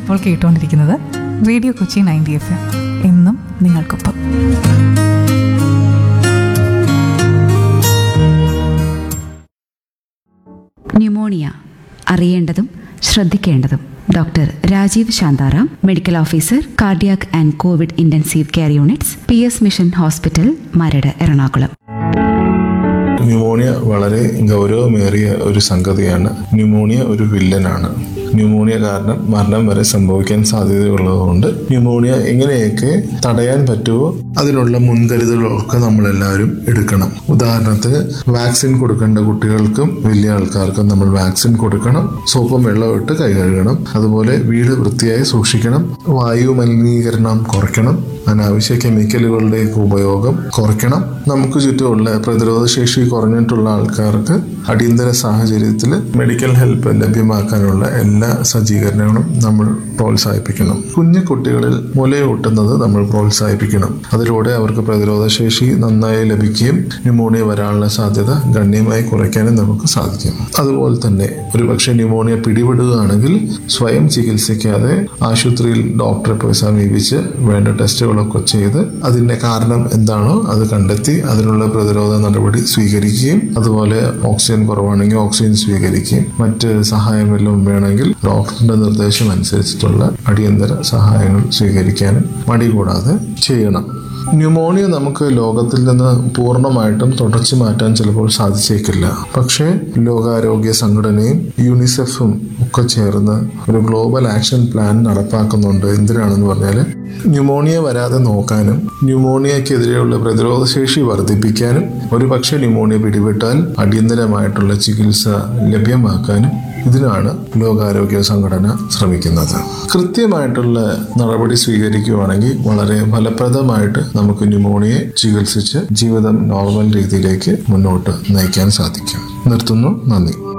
ഇപ്പോൾ കേട്ടുകൊണ്ടിരിക്കുന്നത് radio Kochi ninety F M എന്നും നിങ്ങൾക്കൊപ്പം ന്യൂമോണിയ അറിയേണ്ടതും ശ്രദ്ധിക്കേണ്ടതും doctor Rajeev Shantharam medical officer cardiac and covid intensive care units P S mission hospital Maradu Ernakulam pneumonia വളരെ ഗൗരവമേറിയ ഒരു സംഗതിയാണ് ന്യൂമോണിയ ഒരു വില്ലനാണ് ന്യൂമോണിയ കാരണം മരണം വരെ സംഭവിക്കാൻ സാധ്യതയുള്ളതുകൊണ്ട് ന്യൂമോണിയ എങ്ങനെയൊക്കെ തടയാൻ പറ്റുമോ അതിനുള്ള മുൻകരുതലുകളൊക്കെ നമ്മളെല്ലാവരും എടുക്കണം ഉദാഹരണത്തിന് വാക്സിൻ കൊടുക്കേണ്ട കുട്ടികൾക്കും വലിയ ആൾക്കാർക്കും നമ്മൾ വാക്സിൻ കൊടുക്കണം സോപ്പും വെള്ളവും ഇട്ട് കൈ കഴുകണം അതുപോലെ വീട് വൃത്തിയായി സൂക്ഷിക്കണം വായു മലിനീകരണം കുറയ്ക്കണം അനാവശ്യ കെമിക്കലുകളുടെ ഉപയോഗം കുറയ്ക്കണം നമുക്ക് ചുറ്റുമുള്ള പ്രതിരോധശേഷി കുറഞ്ഞിട്ടുള്ള ആൾക്കാർക്ക് അടിയന്തര സാഹചര്യത്തിൽ മെഡിക്കൽ ഹെൽപ്പ് ലഭ്യമാക്കാനുള്ള എല്ലാ സജ്ജീകരണങ്ങളും നമ്മൾ പ്രോത്സാഹിപ്പിക്കണം കുഞ്ഞു കുട്ടികളിൽ മുലയൂട്ടുന്നത് നമ്മൾ പ്രോത്സാഹിപ്പിക്കണം അതിലൂടെ അവർക്ക് പ്രതിരോധശേഷി നന്നായി ലഭിക്കുകയും ന്യൂമോണിയ വരാനുള്ള സാധ്യത ഗണ്യമായി കുറയ്ക്കാനും നമുക്ക് സാധിക്കും അതുപോലെ തന്നെ ഒരുപക്ഷെ ന്യൂമോണിയ പിടിപെടുകയാണെങ്കിൽ സ്വയം ചികിത്സിക്കാതെ ആശുപത്രിയിൽ ഡോക്ടറെ പോയി സമീപിച്ച് വേണ്ട ടെസ്റ്റുകളൊക്കെ ചെയ്ത് അതിന്റെ കാരണം എന്താണോ അത് കണ്ടെത്തി അതിനുള്ള പ്രതിരോധ നടപടി സ്വീകരിക്കുകയും അതുപോലെ ഓക്സിജൻ കുറവാണെങ്കിൽ ഓക്സിജൻ സ്വീകരിക്കുകയും മറ്റ് സഹായം വല്ലതും വേണമെങ്കിൽ ഡോക്ടറിന്റെ നിർദ്ദേശം അനുസരിച്ചിട്ടുള്ള അടിയന്തര സഹായങ്ങൾ സ്വീകരിക്കാനും മടി കൂടാതെ ചെയ്യണം ന്യൂമോണിയ നമുക്ക് ലോകത്തിൽ നിന്ന് പൂർണ്ണമായിട്ടും തുടച്ചു മാറ്റാൻ ചിലപ്പോൾ സാധിച്ചേക്കില്ല പക്ഷേ ലോകാരോഗ്യ സംഘടനയും യൂണിസെഫും ഒക്കെ ചേർന്ന് ഒരു ഗ്ലോബൽ ആക്ഷൻ പ്ലാൻ നടപ്പാക്കുന്നുണ്ട് എന്തിനാണെന്ന് പറഞ്ഞാൽ ന്യൂമോണിയ വരാതെ നോക്കാനും ന്യൂമോണിയക്കെതിരെയുള്ള പ്രതിരോധശേഷി വർദ്ധിപ്പിക്കാനും ഒരു പക്ഷേ ന്യൂമോണിയ പിടിപെട്ടാൽ അടിയന്തരമായിട്ടുള്ള ചികിത്സ ലഭ്യമാക്കാനും ഇതിനാണ് ലോകാരോഗ്യ സംഘടന ശ്രമിക്കുന്നത് കൃത്യമായിട്ടുള്ള നടപടി സ്വീകരിക്കുകയാണെങ്കിൽ വളരെ ഫലപ്രദമായിട്ട് നമുക്ക് ന്യൂമോണിയെ ചികിത്സിച്ച് ജീവിതം നോർമൽ രീതിയിലേക്ക് മുന്നോട്ട് നയിക്കാൻ സാധിക്കും നിർത്തുന്നു നന്ദി